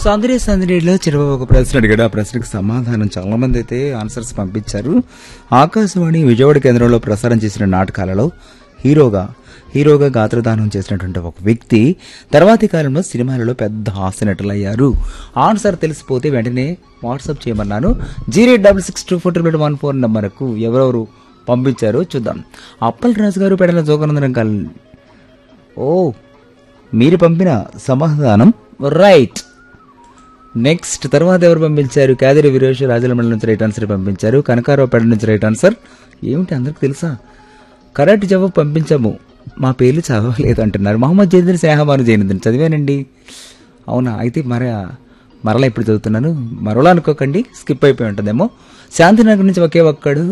సందడి సందడిలో చిరబాబు ఒక ప్రశ్న అడిగాడు ఆ ప్రశ్నకు సమాధానం చాలా మంది అయితే ఆన్సర్స్ పంపించారు ఆకాశవాణి విజయవాడ కేంద్రంలో ప్రసారం చేసిన నాటకాలలో హీరోగా హీరోగా గాత్రదానం చేసినటువంటి ఒక వ్యక్తి తర్వాతి కాలంలో సినిమాలలో పెద్ద హాస్య నటులయ్యారు ఆన్సర్ తెలిసిపోతే వెంటనే వాట్సాప్ చేయమన్నాను zero double six two four triple one four నెంబర్కు ఎవరెవరు పంపించారో చూద్దాం అప్పల్ రాజు గారు పెడల జోగనందనం కాల్ ఓ మీరు పంపిన సమాధానం రైట్ నెక్స్ట్ తర్వాత ఎవరు పంపించారు కాదిరి వీరేష్ రాజలమండలి నుంచి రైట్ ఆన్సర్ పంపించారు కనకారావుపేట నుంచి రైట్ ఆన్సర్ ఏమిటి అందరికి తెలుసా కరెక్ట్ జవాబు పంపించాము మా పేర్లు చదవలేదు అంటున్నారు మహమ్మద్ జైదర్ స్నేహమాను జైనందని చదివానండి అవునా అయితే మరి మరలా ఇప్పుడు చదువుతున్నాను మరలా అనుకోకండి స్కిప్ అయిపోయి ఉంటుందేమో శాంతినగర్ నుంచి ఒకే ఒక్కడు